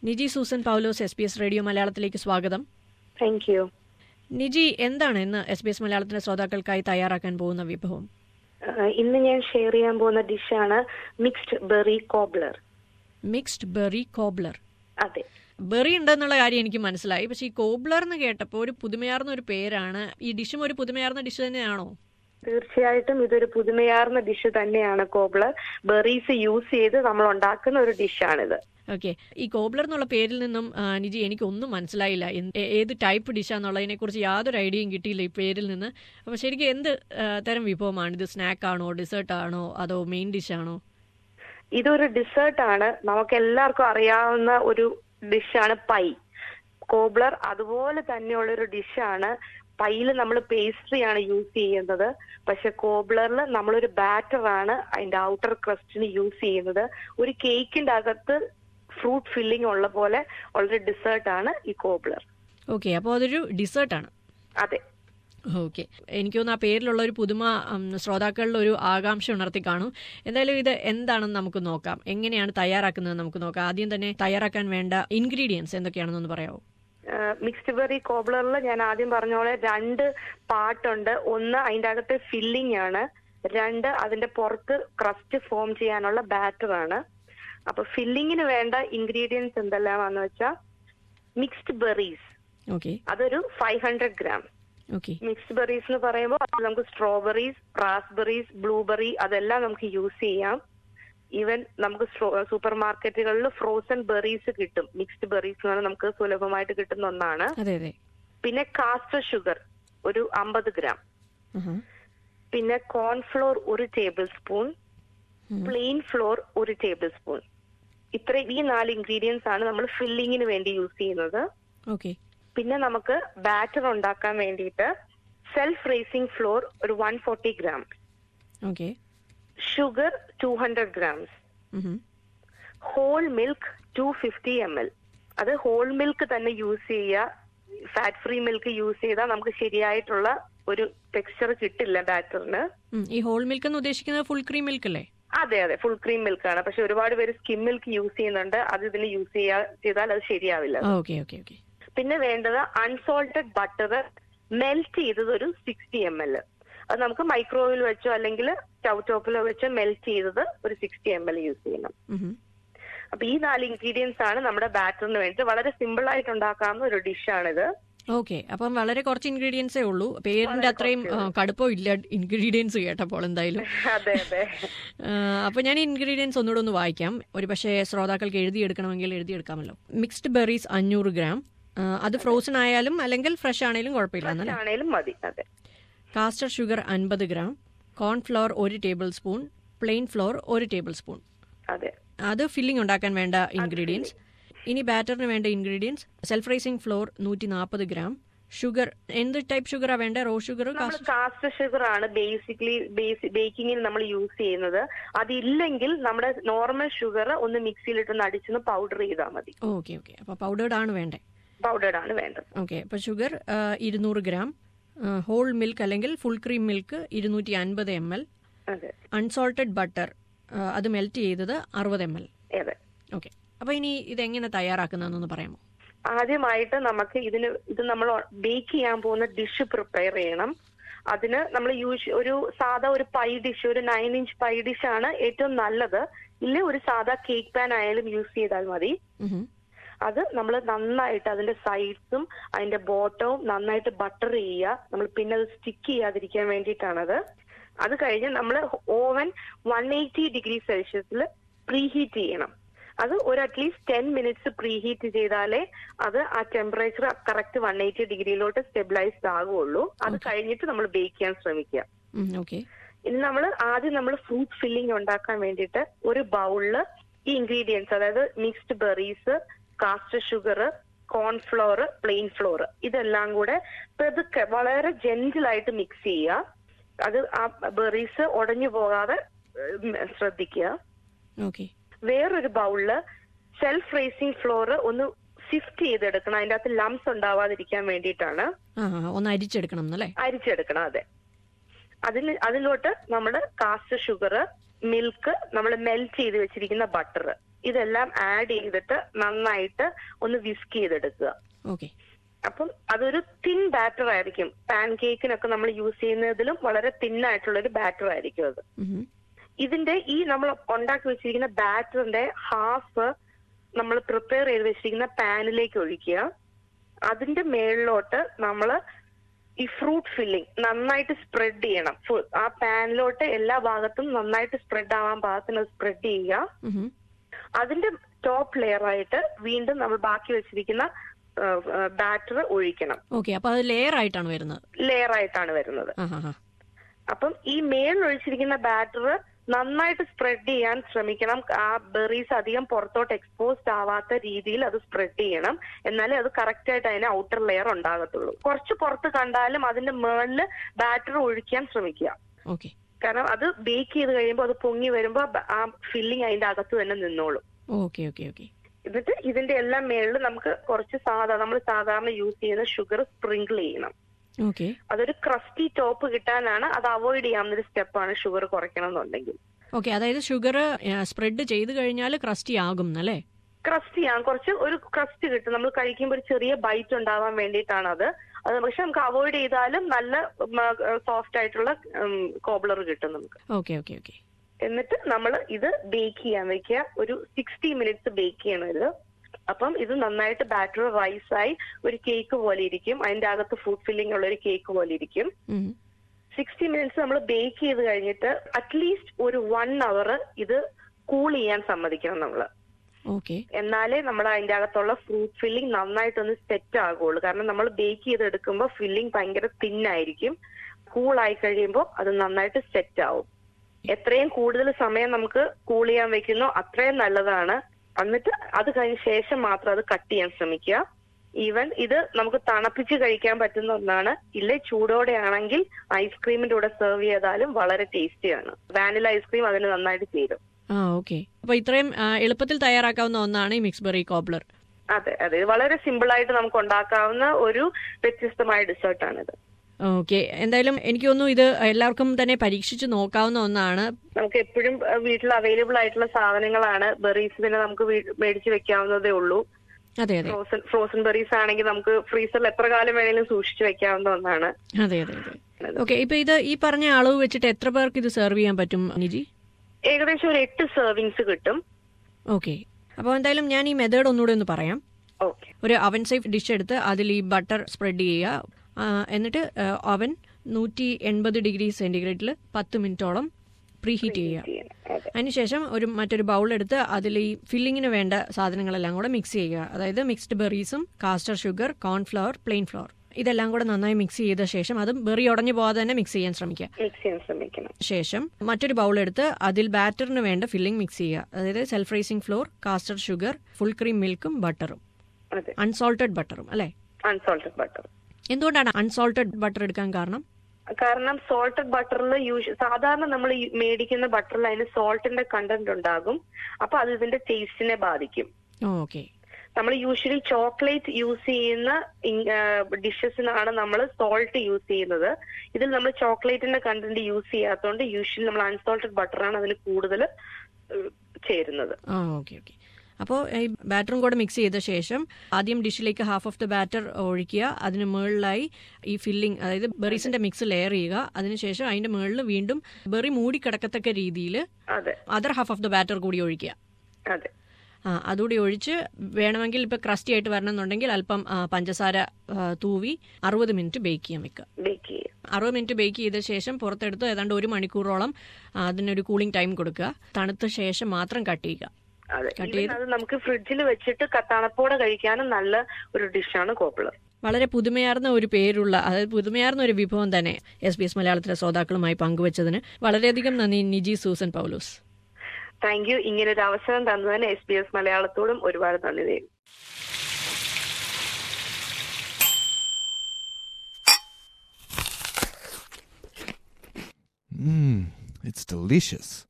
Niji Susan Paulose S B S radio മലയാളത്തിലേക്ക് സ്വാഗതം thank you Niji എന്താണ് ഇന്ന് എസ് ബി എസ് മലയാളത്തിന്റെ ശ്രോതാക്കൾക്കായി തയ്യാറാക്കാൻ പോകുന്ന വിഭവം ഇന്ന് ഞാൻ ഷെയർ ചെയ്യാൻ പോകുന്ന ഡിഷാണ് mixed berry cobbler mixed berry cobbler അതെ ബെറി ഉണ്ടെന്നുള്ള കാര്യം എനിക്ക് മനസ്സിലായി പക്ഷെ ഈ കോബ്ലർ എന്ന് കേട്ടപ്പോൾ ഒരു പുതുമയാർന്ന ഒരു പേരാണ് ഈ ഡിഷും ഒരു പുതുമയാർന്ന ഡിഷ് തന്നെയാണോ തീർച്ചയായിട്ടും ഇതൊരു പുതുമയാർന്ന ഡിഷ് തന്നെയാണ് കോബ്ലർ ബെറീസ് യൂസ് ചെയ്ത് നമ്മൾ ഉണ്ടാക്കുന്ന ഒരു ഡിഷാണിത് ഓക്കെ ഈ കോബ്ലർ എന്നുള്ള പേരിൽ നിന്നും ആ, നിജി എനിക്കൊന്നും മനസ്സിലായില്ല എന്ത്- ഏ- ഏത് ടൈപ്പ് ഡിഷാന്നുള്ളതിനെ കുറിച്ച് യാതൊരു ഐഡിയയും കിട്ടിയില്ല ഈ പേരിൽ നിന്ന് അപ്പോൾ ശരിക്കും എന്ത് ആ, തരം വിഭവമാണ് ഇത് സ്നാക്ക് ആണോ ഡെസേർട്ട് ആണോ അതോ മെയിൻ ഡിഷാണോ ഇതൊരു ഡിസേർട്ട് ആണ് നമുക്ക് എല്ലാവർക്കും അറിയാവുന്ന ഒരു ഡിഷാണ് പൈ കോബ്ലർ അതുപോലെ തന്നെയുള്ള ഒരു ഡിഷാണ് പൈയിൽ നമ്മൾ പേസ്ട്രി ആണ് യൂസ് ചെയ്യുന്നത് പക്ഷെ കോബ്ലറിൽ നമ്മളൊരു ബാറ്റർ ആണ് അതിന്റെ ഔട്ടർ ക്രസ്റ്റിന് യൂസ് ചെയ്യുന്നത് ഒരു കേക്കിന്റെ അകത്ത് ഫ്രൂട്ട് ഫില്ലിംഗ് ഉള്ള പോലെ ഉള്ളൊരു ഡിസേർട്ട് ആണ് ഈ കോബ്ലർ ഓക്കെ അപ്പോൾ അതൊരു ഡെസേർട്ടാണ് അതെ ഓക്കെ എനിക്ക് തോന്നുന്നു ആ പേരിലുള്ള ഒരു പുതുമ ഉം, ശ്രോതാക്കളിൽ ഒരു ആകാംക്ഷ ഉണർത്തി കാണും എന്തായാലും ഇത് എന്താണെന്ന് നമുക്ക് നോക്കാം എങ്ങനെയാണ് തയ്യാറാക്കുന്നത് നമുക്ക് നോക്കാം ആദ്യം തന്നെ തയ്യാറാക്കാൻ വേണ്ട ഇൻഗ്രീഡിയൻസ് എന്തൊക്കെയാണെന്നൊന്ന് പറയാമോ മിക്സ്ഡ് ബെറി കോബ്ലറിൽ ഞാൻ ആദ്യം പറഞ്ഞ പോലെ രണ്ട് പാർട്ടുണ്ട് ഒന്ന് അതിന്റെ അകത്ത് ഫില്ലിംഗ് ആണ് രണ്ട് അതിന്റെ പുറത്ത് ക്രസ്റ്റ് ഫോം ചെയ്യാനുള്ള ബാറ്റർ ആണ് അപ്പൊ ഫില്ലിങ്ങിന് വേണ്ട ഇൻഗ്രീഡിയൻസ് എന്തെല്ലാമാന്ന് വെച്ചാൽ മിക്സ്ഡ് ബെറീസ് ഓക്കെ അതൊരു five hundred gram okay mixed berries എന്ന് പറയുമ്പോൾ അത് നമുക്ക് സ്ട്രോബെറീസ് റാസ്ബെറീസ് ബ്ലൂബെറി അതെല്ലാം നമുക്ക് യൂസ് ചെയ്യാം ഈവൻ നമുക്ക് സൂപ്പർ മാർക്കറ്റുകളിൽ ഫ്രോസൺ ബെറീസ് കിട്ടും മിക്സ്ഡ് ബെറീസ് എന്ന് പറഞ്ഞാൽ നമുക്ക് സുലഭമായിട്ട് കിട്ടുന്ന ഒന്നാണ് അതെ അതെ പിന്നെ കാസ്റ്റർ ഷുഗർ ഒരു അമ്പത് ഗ്രാം ആഹാ. പിന്നെ കോൺഫ്ലോർ ഒരു ടേബിൾ സ്പൂൺ ഉം. പ്ലെയിൻ ഫ്ലോർ ഒരു ടേബിൾ സ്പൂൺ ഇത്ര ഈ നാല് ഇൻഗ്രീഡിയൻസ് ആണ് നമ്മൾ ഫില്ലിങ്ങിന് വേണ്ടി യൂസ് ചെയ്യുന്നത് ഓക്കെ പിന്നെ നമുക്ക് ബാറ്റർ ഉണ്ടാക്കാൻ വേണ്ടിയിട്ട് സെൽഫ് റേസിംഗ് ഫ്ലോർ ഒരു one forty gram okay sugar two hundred grams ഉഹും. Whole milk two fifty M L അത് ഹോൾ മിൽക്ക് തന്നെ യൂസ് ചെയ്യുക ഫാറ്റ് ഫ്രീ മിൽക്ക് യൂസ് ചെയ്താൽ നമുക്ക് ശരിയായിട്ടുള്ള ഒരു ടെക്സ്ചർ കിട്ടില്ല ബാറ്ററിന് ഉം, ഈ ഹോൾ മിൽക്ക് എന്ന് ഉദ്ദേശിക്കുന്നത് ഫുൾ ക്രീം മിൽക്ക് അല്ലേ അതെ അതെ ഫുൾ ക്രീം മിൽക്ക് ആണ് പക്ഷെ ഒരുപാട് പേര് സ്കിം മിൽക്ക് യൂസ് ചെയ്യുന്നുണ്ട് അത് ഇതിന് യൂസ് ചെയ്യാ ചെയ്താൽ അത് ശരിയാവില്ല ഓക്കെ ഓക്കെ ഓക്കെ പിന്നെ വേണ്ടത് അൺസോൾട്ടഡ് ബട്ടർ മെൽറ്റ് ചെയ്തത് ഒരു സിക്സ്റ്റി എം എൽ അത് നമുക്ക് മൈക്രോവേവിൽ വെച്ചോ അല്ലെങ്കിൽ സ്റ്റൗ ടോപ്പിലോ വെച്ചോ മെൽറ്റ് ചെയ്തത് ഒരു സിക്സ്റ്റി എം എൽ യൂസ് ചെയ്യണം ഉഹും. അപ്പൊ ഈ നാല് ഇൻഗ്രീഡിയൻസ് ആണ് നമ്മുടെ ബാറ്ററിന് വേണ്ടി വളരെ സിമ്പിൾ ആയിട്ട് ഉണ്ടാക്കാവുന്ന ഒരു ഡിഷാണിത് ഓക്കെ അപ്പം വളരെ കുറച്ച് ഇൻഗ്രീഡിയൻസേ ഉള്ളൂ പേരിന്റെ അത്രയും ആ, കടുപ്പം ഇല്ല ഇൻഗ്രീഡിയൻസ് കേട്ടപ്പോൾ എന്തായാലും അതെ അതെ ആ, അപ്പൊ ഞാൻ ഇൻഗ്രീഡിയൻസ് ഒന്നുകൂടെ ഒന്ന് വായിക്കാം ഒരു പക്ഷേ ശ്രോതാക്കൾക്ക് എഴുതിയെടുക്കണമെങ്കിൽ എഴുതിയെടുക്കാമല്ലോ മിക്സ്ഡ് ബെറീസ് അഞ്ഞൂറ് ഗ്രാം ആ, അത് ഫ്രോസൺ ആയാലും അല്ലെങ്കിൽ ഫ്രഷ് ആണെങ്കിലും കുഴപ്പമില്ല എന്നല്ലേ ആണേലും മതി അതെ കാസ്റ്റർ ഷുഗർ അൻപത് ഗ്രാം കോൺഫ്ലവർ ഒരു ടേബിൾ സ്പൂൺ പ്ലെയിൻ ഫ്ലോർ ഒരു ടേബിൾ സ്പൂൺ അതെ അത് ഫില്ലിംഗ് ഉണ്ടാക്കാൻ വേണ്ട ഇൻഗ്രീഡിയൻസ് ഇനി ബാറ്ററിന് വേണ്ട ഇൻഗ്രീഡിയൻസ് സെൽഫ് റൈസിംഗ് ഫ്ലോർ നൂറ്റി നാൽപ്പത് ഗ്രാം ഷുഗർ എന്ത് ടൈപ്പ് ഷുഗറാ വേണ്ട റോ ഷുഗർ നമ്മൾ കാസ്റ്റർ ഷുഗർ ആണ് ബേസിക്കലി ബേക്കിങ്ങിൽ നമ്മൾ യൂസ് ചെയ്യുന്നത് അതില്ലെങ്കിൽ നമ്മുടെ നോർമൽ ഷുഗർ ഒന്ന് മിക്സിയിലിട്ടൊന്ന് അടിച്ചൊന്ന് പൗഡർ ചെയ്താൽ മതി ഓക്കെ ഓക്കെ അപ്പോൾ പൗഡേർഡ് ആണ് വേണ്ടേ പൗഡേർഡ് ആണ് വേണ്ടത് ഓക്കെ അപ്പോൾ ഷുഗർ ഇരുന്നൂറ് ഗ്രാം ഹോൾ മിൽക്ക് അല്ലെങ്കിൽ ഫുൾ ക്രീം മിൽക്ക് ഇരുന്നൂറ്റി അൻപത് എം എൽ അതെ അൺസോൾട്ടഡ് ബട്ടർ അത് മെൽറ്റ് ചെയ്തത് അറുപത് എം എൽ അതെ ഓക്കെ അപ്പോൾ ഇനി ഇതെങ്ങനെ തയ്യാറാക്കുന്നതെന്നൊന്ന് പറയാമോ ആദ്യമായിട്ട് നമുക്ക് ഇതിന് ഇത് നമ്മൾ ബേക്ക് ചെയ്യാൻ പോകുന്ന ഡിഷ് പ്രിപ്പയർ ചെയ്യണം അതിന് നമ്മൾ യൂസ് ഒരു സാധാ ഒരു പൈ ഡിഷ് ഒരു നയൻ ഇഞ്ച് പൈ ഡിഷ് ആണ് ഏറ്റവും നല്ലത് ഇല്ല ഒരു സാധാ കേക്ക് പാൻ ആയാലും യൂസ് ചെയ്താൽ മതി ഉഹും. അത് നമ്മൾ നന്നായിട്ട് അതിന്റെ സൈഡ്സും അതിന്റെ ബോട്ടവും നന്നായിട്ട് ബട്ടർ ചെയ്യുക നമ്മൾ പിന്നെ അത് സ്റ്റിക്ക് ചെയ്യാതിരിക്കാൻ വേണ്ടിയിട്ടാണത് അത് കഴിഞ്ഞ് നമ്മൾ ഓവൻ വൺ എയ്റ്റി ഡിഗ്രി സെൽഷ്യസിൽ പ്രീഹീറ്റ് ചെയ്യണം അത് ഒരു അറ്റ്ലീസ്റ്റ് ടെൻ മിനിറ്റ്സ് പ്രീഹീറ്റ് ചെയ്താലേ അത് ആ ടെമ്പറേച്ചർ കറക്റ്റ് വൺ എയ്റ്റി ഡിഗ്രിയിലോട്ട് സ്റ്റെബിലൈസ്ഡ് ആകുള്ളൂ അത് കഴിഞ്ഞിട്ട് നമ്മൾ ബേക്ക് ചെയ്യാൻ ശ്രമിക്കുക ഉം, ഓക്കെ ഇനി നമ്മൾ ആദ്യം നമ്മൾ ഫ്രൂട്ട് ഫില്ലിംഗ് ഉണ്ടാക്കാൻ വേണ്ടിയിട്ട് ഒരു ബൗളില് ഈ ഇൻഗ്രീഡിയൻസ് അതായത് mixed berries caster sugar cornflour plain flour ഇതെല്ലാം കൂടെ പെതുക്കെ വളരെ ജെന്റിലായിട്ട് മിക്സ് ചെയ്യുക അത് ആ ബെറീസ് ഉടഞ്ഞു പോകാതെ ഉം, ശ്രദ്ധിക്കുക ഓക്കെ വേറൊരു ബൗളില് സെൽഫ് റേസിംഗ് ഫ്ലോർ ഒന്ന് സിഫ്റ്റ് ചെയ്തെടുക്കണം അതിന്റെ അകത്ത് ലംസ് ഉണ്ടാവാതിരിക്കാൻ വേണ്ടിയിട്ടാണ് ആ ആ, ഒന്ന് അരിച്ചെടുക്കണം എന്നല്ലേ അരിച്ചെടുക്കണം അതെ അതിൽ അതിലോട്ട് നമ്മൾ കാസ്റ്റ് ഷുഗർ മിൽക്ക് നമ്മൾ മെൽറ്റ് ചെയ്ത് വെച്ചിരിക്കുന്ന ബട്ടർ ഇതെല്ലാം ആഡ് ചെയ്തിട്ട് നന്നായിട്ട് ഒന്ന് വിസ്ക് ചെയ്തെടുക്കുക ഓക്കെ അപ്പം അതൊരു തിൻ ബാറ്റർ ആയിരിക്കും പാൻ കേക്കിനൊക്കെ നമ്മൾ യൂസ് ചെയ്യുന്നതിലും വളരെ തിൻ ആയിട്ടുള്ള ഒരു ബാറ്റർ ആയിരിക്കും അത് ഇതിന്റെ ഈ നമ്മൾ ഉണ്ടാക്കി വെച്ചിരിക്കുന്ന ബാറ്ററിന്റെ ഹാഫ് നമ്മൾ പ്രിപ്പയർ ചെയ്ത് വെച്ചിരിക്കുന്ന പാനിലേക്ക് ഒഴിക്കുക അതിന്റെ മേളിലോട്ട് നമ്മൾ ഈ ഫ്രൂട്ട് ഫില്ലിംഗ് നന്നായിട്ട് സ്പ്രെഡ് ചെയ്യണം ഫു- ആ പാനിലോട്ട് എല്ലാ ഭാഗത്തും നന്നായിട്ട് സ്പ്രെഡ് ആവാൻ പാകത്തിന് സ്പ്രെഡ് ചെയ്യുക അതിന്റെ ടോപ്പ് ലെയർ ആയിട്ട് വീണ്ടും നമ്മൾ ബാക്കി വെച്ചിരിക്കുന്ന ബാറ്റർ ഒഴിക്കണം ഓക്കെ അപ്പൊ അത് ലെയർ ആയിട്ടാണ് വരുന്നത് ലെയർ ആയിട്ടാണ് വരുന്നത് ആ ഹാ ഹാ അപ്പം ഈ മേളിൽ ഒഴിച്ചിരിക്കുന്ന ബാറ്റർ നന്നായിട്ട് സ്പ്രെഡ് ചെയ്യാൻ ശ്രമിക്കണം ആ ബെറീസ് അധികം പുറത്തോട്ട് എക്സ്പോസ്ഡ് ആവാത്ത രീതിയിൽ അത് സ്പ്രെഡ് ചെയ്യണം എന്നാലേ അത് കറക്റ്റ് ആയിട്ട് അതിന് ഔട്ടർ ലെയർ ഉണ്ടാകത്തുള്ളൂ കുറച്ച് പുറത്ത് കണ്ടാലും അതിന്റെ മേളിൽ ബാറ്റർ ഒഴിക്കാൻ ശ്രമിക്കുക ഓക്കെ കാരണം അത് ബേക്ക് ചെയ്ത് കഴിയുമ്പോൾ അത് പൊങ്ങി വരുമ്പോൾ ആ ഫില്ലിംഗ് അതിന്റെ അകത്ത് തന്നെ നിന്നോളും ഓക്കെ ഓക്കെ ഓക്കെ എന്നിട്ട് ഇതിന്റെ എല്ലാം മേളിൽ നമുക്ക് കുറച്ച് സാധാ നമ്മൾ സാധാരണ യൂസ് ചെയ്യുന്ന ഷുഗർ സ്പ്രിങ്കിൾ ചെയ്യണം ഓക്കെ അതൊരു ക്രസ്റ്റി ടോപ്പ് കിട്ടാനാണ് അത് അവോയ്ഡ് ചെയ്യാവുന്ന ഒരു സ്റ്റെപ്പാണ് ഷുഗർ കുറയ്ക്കണം എന്നുണ്ടെങ്കിൽ ഓക്കെ അതായത് ഷുഗർ സ്പ്രെഡ് ചെയ്ത് കഴിഞ്ഞാൽ ക്രസ്റ്റി ആകും എന്നല്ലേ ക്രസ്റ്റ് ചെയ്യാൻ കുറച്ച് ഒരു ക്രസ്റ്റ് കിട്ടും നമ്മൾ കഴിക്കുമ്പോൾ ഒരു ചെറിയ ബൈറ്റ് ഉണ്ടാവാൻ വേണ്ടിയിട്ടാണ് അത് അത് പക്ഷെ നമുക്ക് അവോയ്ഡ് ചെയ്താലും നല്ല സോഫ്റ്റ് ആയിട്ടുള്ള കോബ്ലർ കിട്ടും നമുക്ക് ഓക്കെ ഓക്കെ ഓക്കെ എന്നിട്ട് നമ്മൾ ഇത് ബേക്ക് ചെയ്യാൻ വെക്കുക ഒരു സിക്സ്റ്റി മിനിറ്റ്സ് ബേക്ക് ചെയ്യണം ഇത് അപ്പം ഇത് നന്നായിട്ട് ബാറ്റർ റൈസ് ആയി ഒരു കേക്ക് പോലെ ഇരിക്കും അതിന്റെ അകത്ത് ഫുഡ് ഫില്ലിംഗ് ഉള്ള ഒരു കേക്ക് പോലെ ഇരിക്കും സിക്സ്റ്റി മിനിറ്റ്സ് നമ്മൾ ബേക്ക് ചെയ്ത് കഴിഞ്ഞിട്ട് അറ്റ്ലീസ്റ്റ് ഒരു വൺ അവർ ഇത് കൂൾ ചെയ്യാൻ സമ്മതിക്കണം നമ്മൾ ഓക്കെ എന്നാലേ നമ്മൾ അതിന്റെ അകത്തുള്ള ഫ്രൂട്ട് ഫില്ലിംഗ് നന്നായിട്ടൊന്ന് സെറ്റ് ആകുള്ളൂ കാരണം നമ്മൾ ബേക്ക് ചെയ്തെടുക്കുമ്പോൾ ഫില്ലിംഗ് ഭയങ്കര തിന്നായിരിക്കും കൂൾ ആയി കഴിയുമ്പോൾ അത് നന്നായിട്ട് സെറ്റ് ആവും എത്രയും കൂടുതൽ സമയം നമുക്ക് കൂൾ ചെയ്യാൻ വെക്കുന്നോ അത്രയും നല്ലതാണ് എന്നിട്ട് അത് കഴിഞ്ഞ ശേഷം മാത്രം അത് കട്ട് ചെയ്യാൻ ശ്രമിക്കുക ഈവൻ ഇത് നമുക്ക് തണുപ്പിച്ച് കഴിക്കാൻ പറ്റുന്ന ഒന്നാണ് ഇല്ലേ ചൂടോടെ ആണെങ്കിൽ ഐസ്ക്രീമിന്റെ കൂടെ സെർവ് ചെയ്താലും വളരെ ടേസ്റ്റിയാണ് വാനില ഐസ്ക്രീം അതിന് നന്നായിട്ട് ചേരും ആ ഓക്കെ അപ്പൊ ഇത്രയും ആ, എളുപ്പത്തിൽ തയ്യാറാക്കാവുന്ന ഒന്നാണ് ഈ മിക്സ് ബെറി കോബ്ലർ അതെ അതെ ഇത് വളരെ സിമ്പിൾ ആയിട്ട് നമുക്ക് ഉണ്ടാക്കാവുന്ന ഒരു വ്യത്യസ്തമായ ഡെസേർട്ടാണ് ഇത് ഓക്കെ എന്തായാലും എനിക്ക് തോന്നുന്നു ഇത് എല്ലാവർക്കും തന്നെ പരീക്ഷിച്ച് നോക്കാവുന്ന ഒന്നാണ് നമുക്ക് എപ്പോഴും വീട്ടിൽ അവൈലബിൾ ആയിട്ടുള്ള സാധനങ്ങളാണ് ബെറീസ് പിന്നെ നമുക്ക് വീ- മേടിച്ച് വെക്കാവുന്നതേ ഉള്ളൂ അതെ അതെ ഫ്രോസൺ ഫ്രോസൺ ബെറീസ് ആണെങ്കിൽ നമുക്ക് ഫ്രീസറിൽ എത്ര കാലം വേണേലും സൂക്ഷിച്ചു വെക്കാവുന്ന ഒന്നാണ് അതെ അതെ അതെ ഓക്കെ ഇപ്പൊ ഇത് ഈ പറഞ്ഞ അളവ് വെച്ചിട്ട് എത്ര പേർക്ക് ഇത് സെർവ് ചെയ്യാൻ പറ്റും നിജി ഏകദേശം ഒരു എട്ട് സെർവിങ്സ് കിട്ടും ഓക്കെ അപ്പോൾ എന്തായാലും ഞാൻ ഈ മെത്തേഡ് ഒന്നുകൂടെ ഒന്ന് പറയാം ഓക്കെ ഒരു അവൻ സേഫ് ഡിഷ് എടുത്ത് അതിൽ ഈ ബട്ടർ സ്പ്രെഡ് ചെയ്യുക ആ, എന്നിട്ട് അവൻ നൂറ്റി എൺപത് ഡിഗ്രി സെന്റിഗ്രേഡിൽ പത്ത് മിനിറ്റോളം പ്രീ ഹീറ്റ് ചെയ്യുക അതെ അതിനുശേഷം ഒരു മറ്റൊരു ബൗൾ എടുത്ത് അതിൽ ഈ ഫില്ലിങ്ങിന് വേണ്ട സാധനങ്ങളെല്ലാം കൂടെ മിക്സ് ചെയ്യുക അതായത് മിക്സ്ഡ് ബെറീസും caster sugar cornflour plain flour ഇതെല്ലാം കൂടെ നന്നായി മിക്സ് ചെയ്ത ശേഷം അതും ബെറി ഉടഞ്ഞു പോകാതെ തന്നെ മിക്സ് ചെയ്യാൻ ശ്രമിക്കുക മിക്സ് ചെയ്യാൻ ശ്രമിക്കണം ശേഷം മറ്റൊരു ബൗൾ എടുത്ത് അതിൽ ബാറ്ററിന് വേണ്ട ഫില്ലിംഗ് മിക്സ് ചെയ്യുക അതായത് self raising flour caster sugar full cream മിൽക്കും ബട്ടറും അതെ അൺസോൾട്ടഡ് ബട്ടറും അല്ലേ അൺസോൾട്ടഡ് ബട്ടർ എന്തുകൊണ്ടാണ് അൺസോൾട്ടഡ് ബട്ടർ എടുക്കാൻ കാരണം കാരണം സോൾട്ടഡ് ബട്ടറിൽ യൂഷ് സാധാരണ നമ്മൾ ഈ മേടിക്കുന്ന ബട്ടറിൽ അതിന് സോൾട്ടിന്റെ കണ്ടന്റ് ഉണ്ടാകും അപ്പൊ അത് ഇതിന്റെ ടേസ്റ്റിനെ ബാധിക്കും ഓക്കെ നമ്മൾ യൂഷ്വലി ചോക്ലേറ്റ് യൂസ് ചെയ്യുന്ന ഡിഷസിനാണ് നമ്മൾ സോൾട്ട് യൂസ് ചെയ്യുന്നത് ഇതിൽ നമ്മൾ ചോക്ലേറ്റിന്റെ കണ്ടന്റ് യൂസ് ചെയ്യാത്തതുകൊണ്ട് യൂഷ്വലി നമ്മൾ അൺസോൾട്ടഡ് ബട്ടറാണ് അതിന് കൂടുതൽ ചേരുന്നത് ആ ഓക്കെ ഓക്കെ അപ്പോൾ ഈ ബാറ്ററും കൂടെ മിക്സ് ചെയ്ത ശേഷം ആദ്യം ഡിഷിലേക്ക് ഹാഫ് ഓഫ് ദ ബാറ്റർ ഒഴിക്കുക അതിന് മുകളിലായി ഈ ഫില്ലിംഗ് അതായത് ബെറീസിന്റെ മിക്സ് ലെയർ ചെയ്യുക അതിനുശേഷം അതിന്റെ മുകളിൽ വീണ്ടും ബെറി മൂടി കിടക്കത്തക്ക രീതിയിൽ അതെ other half of the batter കൂടി ഒഴിക്കുക അതെ ആ അതുകൂടി ഒഴിച്ച് വേണമെങ്കിൽ ഇപ്പൊ ക്രസ്റ്റി ആയിട്ട് വരണമെന്നുണ്ടെങ്കിൽ അല്പം ആ, പഞ്ചസാര ആ, തൂവി അറുപത് മിനിറ്റ് ബേക്ക് ചെയ്യാൻ വെക്കുക ബേക്ക് ചെയ്യുക അറുപത് മിനിറ്റ് ബേക്ക് ചെയ്ത ശേഷം പുറത്തെടുത്ത് ഏതാണ്ട് ഒരു മണിക്കൂറോളം ആ, അതിനൊരു കൂളിംഗ് ടൈം കൊടുക്കുക തണുത്ത ശേഷം മാത്രം കട്ട് ചെയ്യുക അതെ Cut Even അത് നമുക്ക് ഫ്രിഡ്ജിൽ വെച്ചിട്ട് ക- തണുപ്പോടെ കഴിക്കാനും നല്ല ഒരു ഡിഷാണ് കോപ്പിളർ വളരെ പുതുമയാർന്ന ഒരു പേരുള്ള അതായത് പുതുമയാർന്ന ഒരു വിഭവം തന്നെ എസ് ബി എസ് മലയാളത്തിലെ ശ്രോതാക്കളുമായി പങ്കുവച്ചതിന് വളരെയധികം നന്ദി Niji Susan Paulose thank you ഇങ്ങനെ ഒരു അവസരം തന്നതിന് എസ് ബി എസ് മലയാളത്തോടും ഒരുപാട് നന്ദി തരും Mmm, it's delicious.